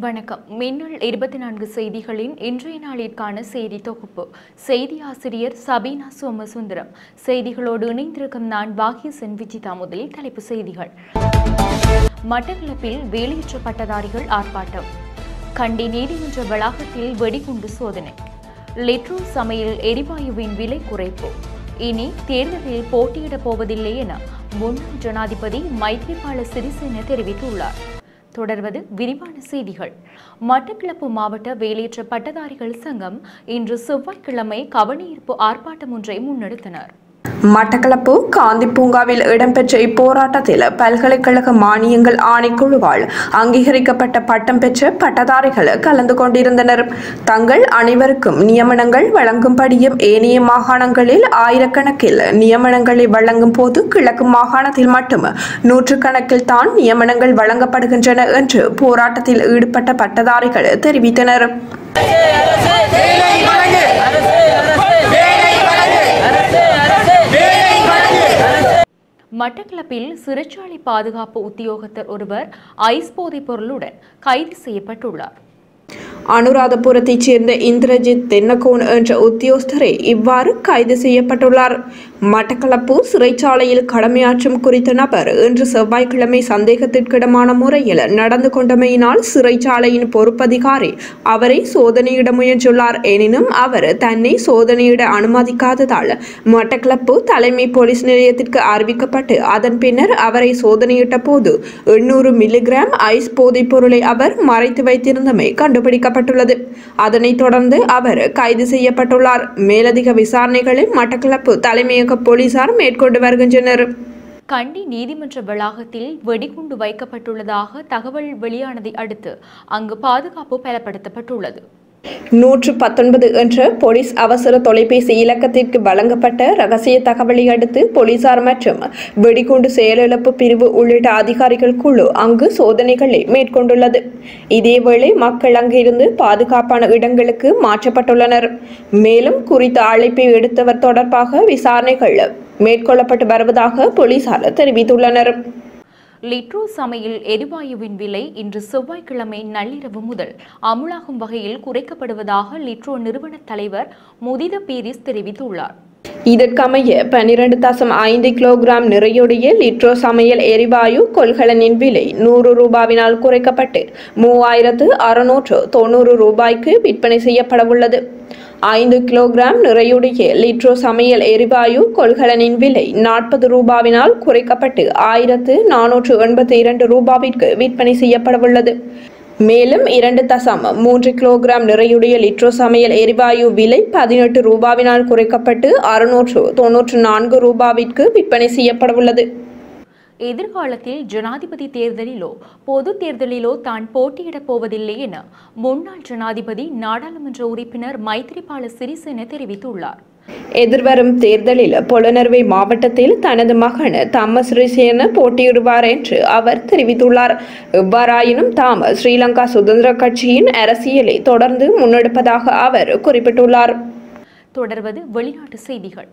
வணக்கம் மின்னல் இருபத்தி நான்கு செய்திகளின் இன்றைய நாளிற்கான செய்தி தொகுப்பு செய்தி ஆசிரியர் சபீனா சோமசுந்தரம் செய்திகளோடு இணைந்திருக்கும் நான் பாகியசன் விஜிதா முதலில் தலைப்பு செய்திகள் மட்டக்களப்பில் வேலையற்ற பட்டதாரிகள் ஆர்ப்பாட்டம் கண்டி நீதிமன்ற வளாகத்தில் வெடிகுண்டு சோதனை லிட்ரோ சமையல் எரிவாயுவின் விலை குறைப்பு இனி தேர்தலில் போட்டியிடப் போவதில்லை என முன்னாள் ஜனாதிபதி மைத்ரிபால சிறிசேன தெரிவித்துள்ளார் தொடர்வது விரிவான செய்திகள் மட்டக்களப்பு மாவட்ட வேலையற்ற பட்டதாரிகள் சங்கம் இன்று செவ்வாய்க்கிழமை கவனஈர்ப்பு ஆர்ப்பாட்டம் ஒன்றை முன்னெடுத்தனர் மட்டக்களப்பு காந்தி பூங்காவில் இடம்பெற்ற இப்போராட்டத்தில் பல்கலைக்கழக மானியங்கள் ஆணைக்குழுவால் அங்கீகரிக்கப்பட்ட பட்டம் பெற்ற பட்டதாரிகள் கலந்து கொண்டிருந்தனர் தங்கள் அனைவருக்கும் நியமனங்கள் வழங்கும்படியும் ஏனைய மாகாணங்களில் ஆயிரக்கணக்கில் நியமனங்களை வழங்கும் போது கிழக்கு மாகாணத்தில் மட்டும் நூற்றுக்கணக்கில் தான் நியமனங்கள் வழங்கப்படுகின்றன என்று போராட்டத்தில் ஈடுபட்ட பட்டதாரிகள் தெரிவித்தனர் மட்டக்களப்பில் சிறைச்சாலை பாதுகாப்பு உத்தியோகத்தர் ஒருவர் ஐஸ் போதைப் பொருளுடன் கைது செய்யப்பட்டுள்ளார் அனுராதபுரத்தைச் சேர்ந்த இந்திரஜித் தென்னகோன் என்ற உத்தியோகஸ்தரே இவ்வாறு கைது செய்யப்பட்டுள்ளார் மட்டக்களப்பு சிறைச்சாலையில் கடமையாற்றும் குறித்த நபர் இன்று செவ்வாய்க்கிழமை சந்தேகத்திற்கிடமான முறையில் நடந்து கொண்டமையினால் சிறைச்சாலையின் பொறுப்பதிகாரி அவரை சோதனையிட முயன்றுள்ளார் எனினும் அவர் தன்னை சோதனையிட அனுமதிக்காததால் மட்டக்களப்பு தலைமை போலீஸ் நிலையத்திற்கு அறிவிக்கப்பட்டு அதன் பின்னர் அவரை சோதனையிட்ட போது எண்ணூறு மில்லிகிராம் ஐஸ் போதைப் பொருளை அவர் மறைத்து வைத்திருந்தமை கண்டுபிடிக்கப்பட்டுள்ளது அதனைத் தொடர்ந்து அவர் கைது செய்யப்பட்டுள்ளார் மேலதிக விசாரணைகளை மட்டக்களப்பு தலைமையக போலீசார் மேற்கொண்டு வருகின்றனர் கண்டி நீதிமன்ற வளாகத்தில் வெடிகுண்டு வைக்கப்பட்டுள்ளதாக தகவல் வெளியானதை அடுத்து அங்கு பாதுகாப்பு பலப்படுத்தப்பட்டுள்ளது நூற்று பத்தொன்பது என்ற போலீஸ் அவசர தொலைபேசி இலக்கத்திற்கு வழங்கப்பட்ட ரகசிய தகவலை அடுத்து போலீசார் மற்றும் வெடிகுண்டு செயலிழப்பு பிரிவு உள்ளிட்ட அதிகாரிகள் குழு அங்கு சோதனைகளை மேற்கொண்டுள்ளது இதேவேளை மக்கள் அங்கிருந்து பாதுகாப்பான இடங்களுக்கு மாற்றப்பட்டுள்ளனர் மேலும் குறித்த அழைப்பை எடுத்தவர் தொடர்பாக விசாரணைகள் மேற்கொள்ளப்பட்டு வருவதாக போலீசார் தெரிவித்துள்ளனர் லிட்ரோ சமையல் எரிவாயுவின் விலை இன்று செவ்வாய்க்கிழமை நள்ளிரவு முதல் அமுலாகும் வகையில் குறைக்கப்படுவதாக லிட்ரோ நிறுவன தலைவர் முதித பீரிஸ் தெரிவித்துள்ளார் இதற்கமைய பனிரெண்டு தசம் ஐந்து கிலோகிராம் நிறையுடைய லிட்ரோ சமையல் எரிவாயு கொள்கலனின் விலை நூறு ரூபாவினால் குறைக்கப்பட்டு மூவாயிரத்து அறுநூற்று தொண்ணூறு ரூபாய்க்கு விற்பனை செய்யப்படவுள்ளது ஐந்து கிலோகிராம் நிறையுடைய லிட்ரோ சமையல் எரிவாயு கொள்கலனின் விலை நாற்பது ரூபாவினால் குறைக்கப்பட்டு ஆயிரத்து நானூற்று எண்பத்தி இரண்டு ரூபாவிற்கு விற்பனை செய்யப்படவுள்ளது மேலும் இரண்டு தசம் மூன்று கிலோகிராம் நிறையுடைய லிட்ரோ சமையல் எரிவாயு விலை பதினெட்டு ரூபாவினால் குறைக்கப்பட்டு அறுநூற்று தொன்னூற்று நான்கு ரூபாவிற்கு விற்பனை செய்யப்படவுள்ளது எதிர்காலத்தில் ஜனாதிபதி தேர்தலிலோ பொது தேர்தலிலோ தான் போட்டியிடப் போவதில்லை என முன்னாள் ஜனாதிபதி நாடாளுமன்ற உறுப்பினர் மைத்ரிபால சிறிசேன தெரிவித்துள்ளார் எதிர்வரும் தேர்தலில் பொலனர்வை மாவட்டத்தில் தனது மகன் தம்ம ஸ்ரீசேன போட்டியிடுவார் என்று அவர் தெரிவித்துள்ளார் எவ்வாறாயினும் தாம் ஸ்ரீலங்கா சுதந்திர கட்சியின் அரசியலை தொடர்ந்து முன்னெடுப்பதாக அவர் குறிப்பிட்டுள்ளார் தொடர்வது வெளிநாட்டு செய்திகள்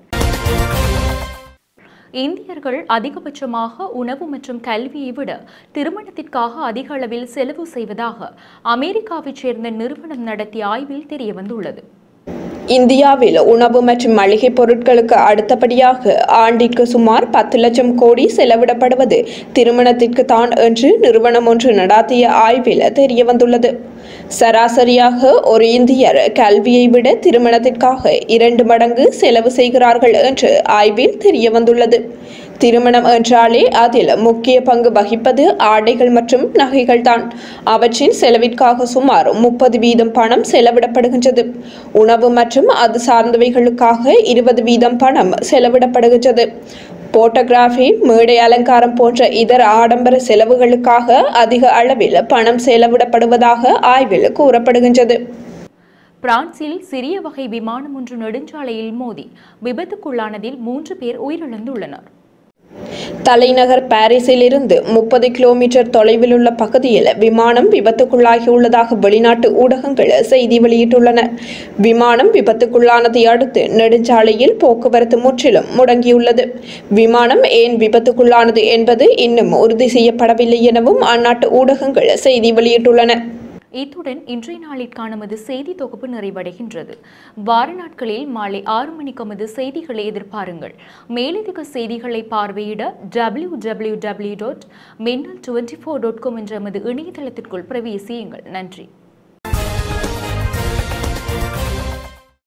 இந்தியர்கள் அதிகபட்சமாக உணவு மற்றும் கல்வியை விட திருமணத்திற்காக அதிக அளவில் செலவு செய்வதாக அமெரிக்காவைச் சேர்ந்த நிறுவனம் நடத்திய ஆய்வில் தெரியவந்துள்ளது இந்தியாவில் உணவு மற்றும் மளிகை பொருட்களுக்கு அடுத்தபடியாக ஆண்டிற்கு சுமார் பத்து லட்சம் கோடி செலவிடப்படுவது திருமணத்திற்கு தான் என்று நிறுவனம் ஒன்று நடாத்திய ஆய்வில் தெரியவந்துள்ளது சராசரியாக ஒரு இந்தியர் கல்வியை விட திருமணத்திற்காக இரண்டு மடங்கு செலவு செய்கிறார்கள் என்று ஆய்வில் தெரியவந்துள்ளது திருமணம் என்றாலே அதில் முக்கிய பங்கு வகிப்பது ஆடைகள் மற்றும் நகைகள் தான் அவற்றின் செலவிற்காக சுமார் முப்பது வீதம் பணம் செலவிடப்படுகின்றது உணவு மற்றும் அது சார்ந்தவைகளுக்காக இருபது வீதம் பணம் செலவிடப்படுகின்றது போட்டோகிராஃபி மேடை அலங்காரம் போன்ற இதர ஆடம்பர செலவுகளுக்காக அதிக அளவில் பணம் செலவிடப்படுவதாக ஆய்வில் கூறப்படுகின்றது பிரான்சில் சிறிய வகை விமானம் ஒன்று நெடுஞ்சாலையில் மோதி விபத்துக்குள்ளானதில் மூன்று பேர் உயிரிழந்துள்ளனர் தலைநகர் பாரிஸில் இருந்து முப்பது கிலோமீட்டர் தொலைவில் உள்ள பகுதியில் விமானம் விபத்துக்குள்ளாகியுள்ளதாக வெளிநாட்டு ஊடகங்கள் செய்தி வெளியிட்டுள்ளன விமானம் விபத்துக்குள்ளானதை அடுத்து நெடுஞ்சாலையில் போக்குவரத்து முற்றிலும் முடங்கியுள்ளது விமானம் ஏன் விபத்துக்குள்ளானது என்பது இன்னும் உறுதி செய்யப்படவில்லை எனவும் அந்நாட்டு ஊடகங்கள் செய்தி வெளியிட்டுள்ளன இத்துடன் இன்றைய நாளிற்கான நமது செய்தி தொகுப்பு நிறைவடைகின்றது வார நாட்களில் மாலை ஆறு மணிக்கு நமது செய்திகளை எதிர்பாருங்கள் மேலதிக செய்திகளை பார்வையிட W W W dot Minnal twenty four dot com என்ற நமது இணையதளத்திற்குள் பிரவேசியுங்கள் நன்றி